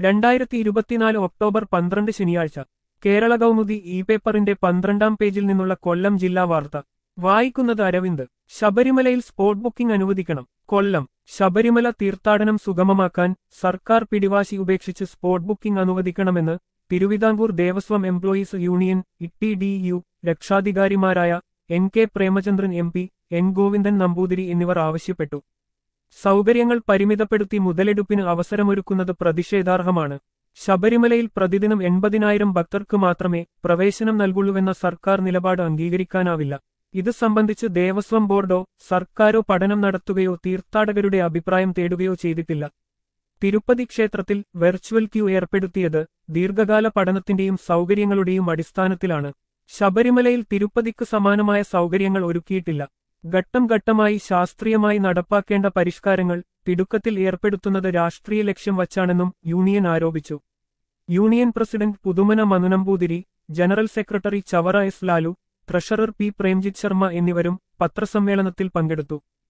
രണ്ടായിരത്തി ഇരുപത്തിനാല് ഒക്ടോബർ പന്ത്രണ്ട് ശനിയാഴ്ച കേരള കൗമുദി ഇ പേപ്പറിന്റെ പന്ത്രണ്ടാം പേജിൽ നിന്നുള്ള കൊല്ലം ജില്ലാ വാർത്ത വായിക്കുന്നത് അരവിന്ദ് ശബരിമലയിൽ സ്പോട്ട് ബുക്കിംഗ് അനുവദിക്കണം കൊല്ലം ശബരിമല തീർത്ഥാടനം സുഗമമാക്കാൻ സർക്കാർ പിടിവാശി ഉപേക്ഷിച്ച് സ്പോട്ട് ബുക്കിംഗ് അനുവദിക്കണമെന്ന് തിരുവിതാംകൂർ ദേവസ്വം എംപ്ലോയീസ് യൂണിയൻ ഇട്ടി ഡി യു രക്ഷാധികാരിമാരായ N K Premachandran M P N Govindan Namboothiri എന്നിവർ ആവശ്യപ്പെട്ടു സൗകര്യങ്ങൾ പരിമിതപ്പെടുത്തി മുതലെടുപ്പിന് അവസരമൊരുക്കുന്നത് പ്രതിഷേധാർഹമാണ് ശബരിമലയിൽ പ്രതിദിനം എൺപതിനായിരം ഭക്തർക്ക് മാത്രമേ പ്രവേശനം നൽകുള്ളൂവെന്ന സർക്കാർ നിലപാട് അംഗീകരിക്കാനാവില്ല ഇത് സംബന്ധിച്ച് ദേവസ്വം ബോർഡോ സർക്കാരോ പഠനം നടത്തുകയോ തീർത്ഥാടകരുടെ അഭിപ്രായം തേടുകയോ ചെയ്തിട്ടില്ല തിരുപ്പതി ക്ഷേത്രത്തിൽ വെർച്വൽ ക്യൂ ഏർപ്പെടുത്തിയത് ദീർഘകാല പഠനത്തിന്റെയും സൗകര്യങ്ങളുടെയും അടിസ്ഥാനത്തിലാണ് ശബരിമലയിൽ തിരുപ്പതിക്ക് സമാനമായ സൗകര്യങ്ങൾ ഒരുക്കിയിട്ടില്ല ഘട്ടം ഘട്ടമായി ശാസ്ത്രീയമായി നടപ്പാക്കേണ്ട പരിഷ്കാരങ്ങൾ തിടുക്കത്തിൽ ഏർപ്പെടുത്തുന്നത് രാഷ്ട്രീയ ലക്ഷ്യം വച്ചാണെന്നും യൂണിയൻ ആരോപിച്ചു union president Puthumana Manu Namboothiri general secretary Chavara S Lalu treasurer P Premjith Sharma എന്നിവരും പത്രസമ്മേളനത്തിൽ പങ്കെടുത്തു